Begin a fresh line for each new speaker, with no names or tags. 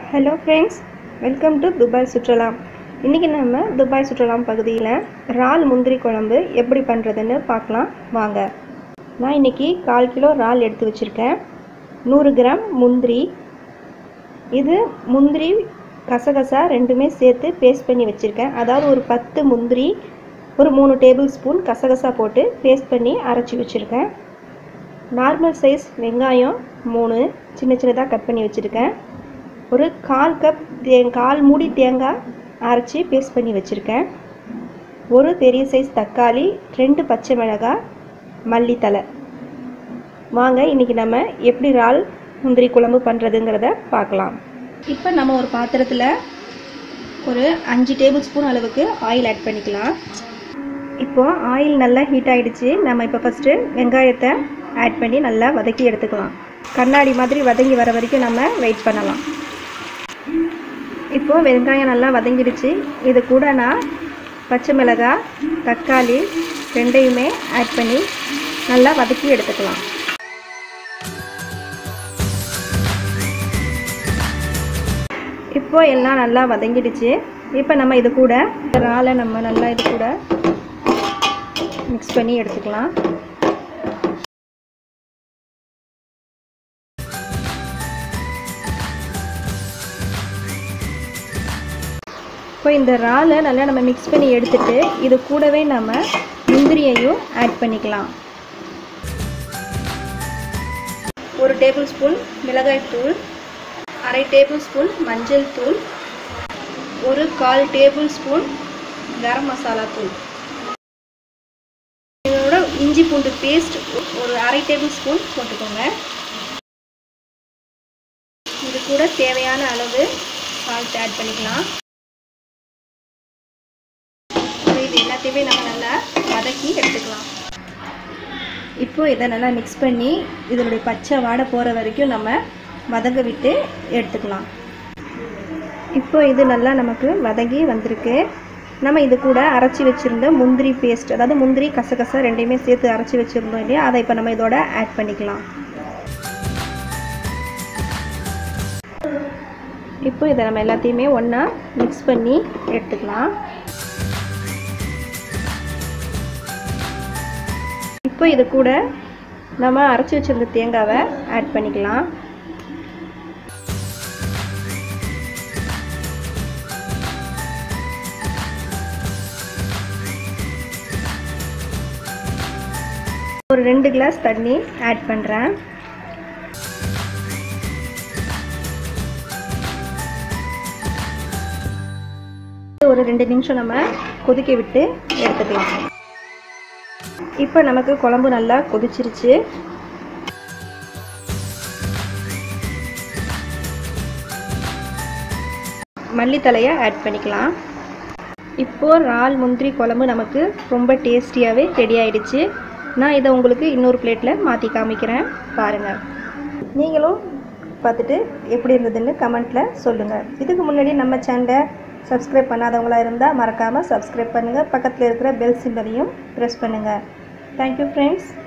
hello friends welcome to Dubai சுற்றுலா இன்றைக்கி நம்ம துபாய் சுற்றுலா பகுதியில் இறால் முந்திரி குழம்பு எப்படி பண்ணுறதுன்னு பார்க்கலாம் வாங்க நான் இன்றைக்கி கால் கிலோ இறால் எடுத்து வச்சுருக்கேன் நூறு கிராம் முந்திரி இது முந்திரி கசகசா ரெண்டுமே சேர்த்து பேஸ்ட் பண்ணி வச்சுருக்கேன் அதாவது ஒரு பத்து முந்திரி ஒரு மூணு டேபிள் ஸ்பூன் கசகசா போட்டு பேஸ்ட் பண்ணி அரைச்சி வச்சுருக்கேன் நார்மல் சைஸ் வெங்காயம் மூணு சின்ன சின்னதாக கட் பண்ணி வச்சுருக்கேன் ஒரு கால் கப் தே கால் மூடி தேங்காய் அரைச்சி பேஸ்ட் பண்ணி வச்சுருக்கேன் ஒரு பெரிய சைஸ் தக்காளி ரெண்டு பச்சை மிளகாய் மல்லித்தலை வாங்க இன்றைக்கி நம்ம எப்படி இறால் முந்திரி குழம்பு பண்ணுறதுங்கிறத பார்க்கலாம் இப்போ நம்ம ஒரு பாத்திரத்தில் ஒரு அஞ்சு டேபிள் ஸ்பூன் அளவுக்கு ஆயில் ஆட் பண்ணிக்கலாம் இப்போ ஆயில் நல்லா ஹீட் ஆகிடுச்சு நம்ம இப்போ ஃபஸ்ட்டு வெங்காயத்தை ஆட் பண்ணி நல்லா வதக்கி எடுத்துக்கலாம் கண்ணாடி மாதிரி வதங்கி வர வரைக்கும் நம்ம வெயிட் பண்ணலாம் இப்போது வெங்காயம் நல்லா வதங்கிடுச்சு இது கூட நான் பச்சை மிளகாய் தக்காளி ரெண்டையுமே ஆட் பண்ணி நல்லா வதக்கி எடுத்துக்கலாம் இப்போ எல்லாம் நல்லா வதங்கிடுச்சு இப்போ நம்ம இது கூட இறாலை நம்ம நல்லா இது கூட மிக்ஸ் பண்ணி எடுத்துக்கலாம் இப்போ இந்த இறாலை நல்லா நம்ம மிக்ஸ் பண்ணி எடுத்துட்டு இது கூடவே நம்ம முந்திரியையும் ஆட் பண்ணிக்கலாம் ஒரு டேபிள் ஸ்பூன் மிளகாய் தூள் அரை டேபிள் ஸ்பூன் மஞ்சள் தூள் ஒரு கால் டேபிள் ஸ்பூன் கரம் மசாலா தூள் இதோட இஞ்சி பூண்டு பேஸ்ட் ஒரு அரை டேபிள் ஸ்பூன் போட்டுக்கோங்க இது கூட தேவையான அளவு சால்ட் ஆட் பண்ணிக்கலாம் இது எல்லாத்தையுமே நம்ம நல்லா வதக்கி எடுத்துக்கலாம் இப்போ இதை நல்லா மிக்ஸ் பண்ணி இதனுடைய பச்சை வாடை போகிற வரைக்கும் நம்ம வதங்க விட்டு எடுத்துக்கலாம் இப்போ இது நல்லா நமக்கு வதங்கி வந்திருக்கு நம்ம இது கூட அரைச்சி வச்சுருந்த முந்திரி பேஸ்ட் அதாவது முந்திரி கசகசா ரெண்டையுமே சேர்த்து அரைச்சி வச்சுருந்தோம் இல்லையா அதை இப்போ நம்ம இதோட ஆட் பண்ணிக்கலாம் இப்போ இதை நம்ம எல்லாத்தையுமே ஒன்றா மிக்ஸ் பண்ணி எடுத்துக்கலாம் இப்போ இது கூட நம்ம அரைச்சி வச்சுருந்த தேங்காவை ஆட் பண்ணிக்கலாம் ஒரு ரெண்டு கிளாஸ் தண்ணி ஆட் பண்ணுறேன் ஒரு ரெண்டு நிமிஷம் நம்ம கொதிக்க விட்டு எடுத்துக்கலாம் இப்போ நமக்கு குழம்பு நல்லா கொதிச்சிருச்சு மல்லித்தலையை ஆட் பண்ணிக்கலாம் இப்போது இறால் முந்திரி குழம்பு நமக்கு ரொம்ப டேஸ்டியாகவே ரெடி ஆயிடுச்சு நான் இதை உங்களுக்கு இன்னொரு பிளேட்டில் மாற்றி காமிக்கிறேன் பாருங்கள் நீங்களும் பார்த்துட்டு எப்படி இருந்ததுன்னு கமெண்ட்டில் சொல்லுங்கள் இதுக்கு முன்னாடி நம்ம சேனலை சப்ஸ்கிரைப் பண்ணாதவங்களாக இருந்தால் மறக்காமல் சப்ஸ்கிரைப் பண்ணுங்கள் பக்கத்தில் இருக்கிற பெல் சிம்பலையும் ப்ரெஸ் பண்ணுங்கள் தேங்க்யூ ஃப்ரெண்ட்ஸ்